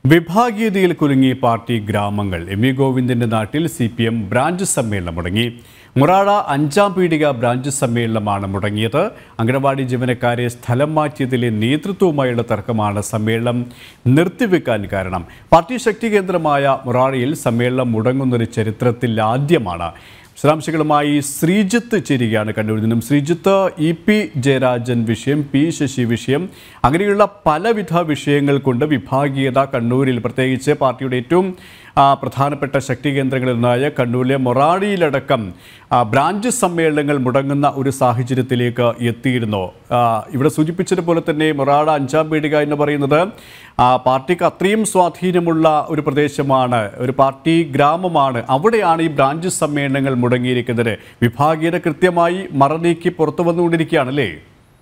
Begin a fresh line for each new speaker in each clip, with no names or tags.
വിഭാഗീയതയിൽ കുലുങ്ങി പാർട്ടി ഗ്രാമങ്ങൾ M V ഗോവിന്ദന്റെ നാട്ടിൽ സി പി എം ബ്രാഞ്ച് സമ്മേളനം മുടങ്ങി മുറാട അഞ്ചാം പീടിക ബ്രാഞ്ച് സമ്മേളനമാണ് മുടങ്ങിയത് അംഗനവാടി ജീവനക്കാരെ സ്ഥലം മാറ്റിയതിലെ നേതൃത്വവുമായുള്ള തർക്കമാണ് സമ്മേളനം നിർത്തിവെക്കാൻ കാരണം പാർട്ടി ശക്തി കേന്ദ്രമായ മുറാഴയിൽ സമ്മേളനം മുടങ്ങുന്നൊരു ചരിത്രത്തിൽ ആദ്യമാണ് വിശദാംശങ്ങളുമായി ശ്രീജിത്ത് ചേരുകയാണ് കണ്ണൂരിൽ നിന്നും ശ്രീജിത്ത് ഇ പി ജയരാജൻ വിഷയം പി ശശി വിഷയം അങ്ങനെയുള്ള പലവിധ വിഷയങ്ങൾ കൊണ്ട് വിഭാഗീയത കണ്ണൂരിൽ പ്രത്യേകിച്ച് പാർട്ടിയുടെ ഏറ്റവും ആ, പ്രധാനപ്പെട്ട ശക്തി കേന്ദ്രങ്ങളിൽ ഒന്നായ കണ്ണൂരിലെ മൊറാടിയിലടക്കം ആ, ബ്രാഞ്ച് സമ്മേളനങ്ങൾ മുടങ്ങുന്ന ഒരു സാഹചര്യത്തിലേക്ക് എത്തിയിരുന്നു ആ, ഇവിടെ സൂചിപ്പിച്ചതുപോലെ തന്നെ മൊറാട അഞ്ചാം പീടിക എന്ന് പറയുന്നത് ആ, പാർട്ടിക്ക് അത്രയും സ്വാധീനമുള്ള ഒരു പ്രദേശമാണ് ഒരു പാർട്ടി ഗ്രാമമാണ് അവിടെയാണ് ഈ ബ്രാഞ്ച് സമ്മേളനങ്ങൾ മുടങ്ങിയിരിക്കുന്നത് വിഭാഗീയത കൃത്യമായി മറനീക്കി പുറത്തു വന്നുകൊണ്ടിരിക്കുകയാണല്ലേ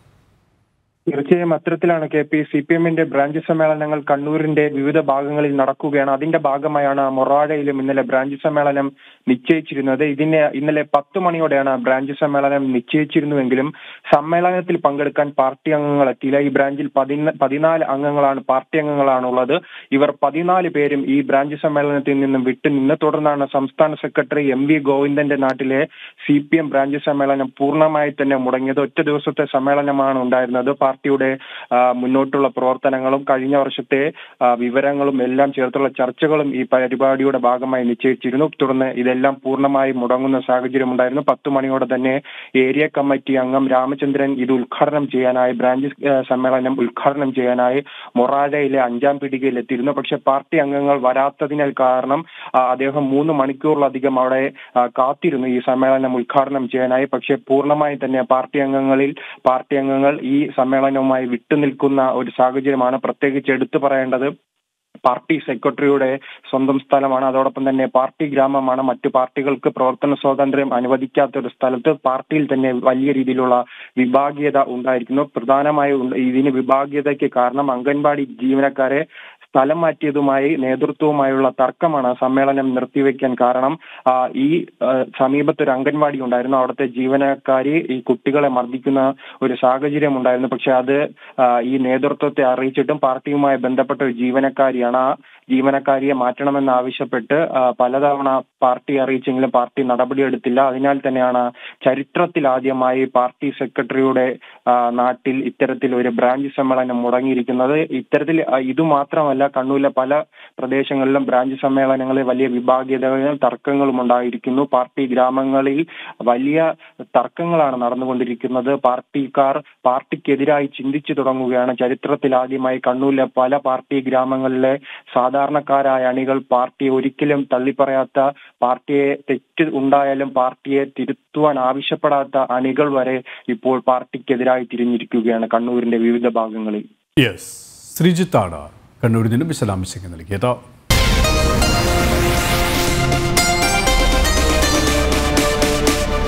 തീർച്ചയായും അത്തരത്തിലാണ് കെ പി സി പി എമ്മിന്റെ ബ്രാഞ്ച് സമ്മേളനങ്ങൾ കണ്ണൂരിന്റെ വിവിധ ഭാഗങ്ങളിൽ നടക്കുകയാണ് അതിന്റെ ഭാഗമായാണ് മൊറാഴയിലും ഇന്നലെ ബ്രാഞ്ച് സമ്മേളനം നിശ്ചയിച്ചിരുന്നത് ഇതിന് ഇന്നലെ പത്ത് മണിയോടെയാണ് ബ്രാഞ്ച് സമ്മേളനം നിശ്ചയിച്ചിരുന്നുവെങ്കിലും സമ്മേളനത്തിൽ പങ്കെടുക്കാൻ പാർട്ടി അംഗങ്ങൾ എത്തിയില്ല ഈ ബ്രാഞ്ചിൽ പതിന പതിനാല് അംഗങ്ങളാണ് പാർട്ടി അംഗങ്ങളാണുള്ളത് ഇവർ പതിനാല് പേരും ഈ ബ്രാഞ്ച് സമ്മേളനത്തിൽ നിന്നും വിട്ടുനിന്ന് തുടർന്നാണ് സംസ്ഥാന സെക്രട്ടറി എം വി ഗോവിന്ദന്റെ നാട്ടിലെ സി പി എം ബ്രാഞ്ച് സമ്മേളനം പൂർണ്ണമായി തന്നെ മുടങ്ങിയത് ഒറ്റ ദിവസത്തെ സമ്മേളനമാണ് ഉണ്ടായിരുന്നത് പാർട്ടിയുടെ ആ, മുന്നോട്ടുള്ള പ്രവർത്തനങ്ങളും കഴിഞ്ഞ വർഷത്തെ ആ, വിവരങ്ങളും എല്ലാം ചേർത്തുള്ള ചർച്ചകളും ഈ പരിപാടിയുടെ ഭാഗമായി നിശ്ചയിച്ചിരുന്നു തുടർന്ന് ഇതെല്ലാം പൂർണ്ണമായി മുടങ്ങുന്ന സാഹചര്യം ഉണ്ടായിരുന്നു പത്ത് മണിയോടെ തന്നെ ഏരിയ കമ്മിറ്റി അംഗം രാമചന്ദ്രൻ ഇത് ഉദ്ഘാടനം ചെയ്യാനായി ബ്രാഞ്ച് ആ, സമ്മേളനം ഉദ്ഘാടനം ചെയ്യാനായി മൊറാഴയിലെ അഞ്ചാം പീടികയിൽ എത്തിയിരുന്നു പക്ഷെ പാർട്ടി അംഗങ്ങൾ വരാത്തതിനാൽ കാരണം ആ, അദ്ദേഹം മൂന്ന് മണിക്കൂറിലധികം അവിടെ ആ, കാത്തിരുന്നു ഈ സമ്മേളനം ഉദ്ഘാടനം ചെയ്യാനായി പക്ഷെ പൂർണ്ണമായി തന്നെ പാർട്ടി അംഗങ്ങളിൽ പാർട്ടി അംഗങ്ങൾ ഈ സമ്മേളനവുമായി വിട്ടുനിൽക്കുന്ന ഒരു സാഹചര്യമാണ് പ്രത്യേകിച്ച് എടുത്തു പറയേണ്ടത് പാർട്ടി സെക്രട്ടറിയുടെ സ്വന്തം സ്ഥലമാണ് അതോടൊപ്പം തന്നെ പാർട്ടി ഗ്രാമമാണ് മറ്റു പാർട്ടികൾക്ക് പ്രവർത്തന സ്വാതന്ത്ര്യം അനുവദിക്കാത്ത ഒരു സ്ഥലത്ത് പാർട്ടിയിൽ തന്നെ വലിയ രീതിയിലുള്ള വിഭാഗീയത ഉണ്ടായിരിക്കുന്നു പ്രധാനമായും ഉണ്ട്- ഇതിന് വിഭാഗീയതയ്ക്ക് കാരണം അംഗൻവാടി ജീവനക്കാരെ സ്ഥലം മാറ്റിയതുമായി നേതൃത്വവുമായുള്ള തർക്കമാണ് സമ്മേളനം നിർത്തിവെക്കാൻ കാരണം ആ, ഈ ആ, സമീപത്ത് ഒരു അംഗൻവാടി ഉണ്ടായിരുന്നു അവിടുത്തെ ജീവനക്കാരി ഈ കുട്ടികളെ മർദ്ദിക്കുന്ന ഒരു സാഹചര്യം ഉണ്ടായിരുന്നു പക്ഷെ അത് ആ, ഈ നേതൃത്വത്തെ അറിയിച്ചിട്ടും പാർട്ടിയുമായി ബന്ധപ്പെട്ട ഒരു ജീവനക്കാരിയാണ് ആ ജീവനക്കാരിയെ മാറ്റണമെന്ന് ആവശ്യപ്പെട്ട് ആ, പലതവണ പാർട്ടി അറിയിച്ചെങ്കിലും പാർട്ടി നടപടിയെടുത്തില്ല അതിനാൽ തന്നെയാണ് ചരിത്രത്തിൽ ആദ്യമായി പാർട്ടി സെക്രട്ടറിയുടെ ആ, നാട്ടിൽ ഇത്തരത്തിൽ ഒരു ബ്രാഞ്ച് സമ്മേളനം മുടങ്ങിയിരിക്കുന്നത് ഇത്തരത്തിൽ ആ, ഇത് മാത്രമല്ല കണ്ണൂരിലെ പല പ്രദേശങ്ങളിലും ബ്രാഞ്ച് സമ്മേളനങ്ങളിൽ വലിയ വിഭാഗീയതകളും തർക്കങ്ങളും ഉണ്ടായിരിക്കുന്നു പാർട്ടി ഗ്രാമങ്ങളിൽ വലിയ തർക്കങ്ങളാണ് നടന്നുകൊണ്ടിരിക്കുന്നത് പാർട്ടിക്കാർ പാർട്ടിക്കെതിരായി ചിന്തിച്ചു തുടങ്ങുകയാണ് ചരിത്രത്തിൽ ആദ്യമായി കണ്ണൂരിലെ പല പാർട്ടി ഗ്രാമങ്ങളിലെ സാധാരണക്കാരായ അണികൾ പാർട്ടിയെ ഒരിക്കലും തള്ളിപ്പറയാത്ത പാർട്ടിയെ തെറ്റ് ഉണ്ടായാലും പാർട്ടിയെ തിരുത്തുവാൻ ആവശ്യപ്പെടാത്ത അണികൾ വരെ ഇപ്പോൾ പാർട്ടിക്കെതിരായി തിരിഞ്ഞിരിക്കുകയാണ് കണ്ണൂരിന്റെ വിവിധ ഭാഗങ്ങളിൽ
യെസ് ശ്രീജിത്താണ് കണ്ണൂരിൽ നിന്നും വിശദാംശങ്ങൾ നൽകിയത്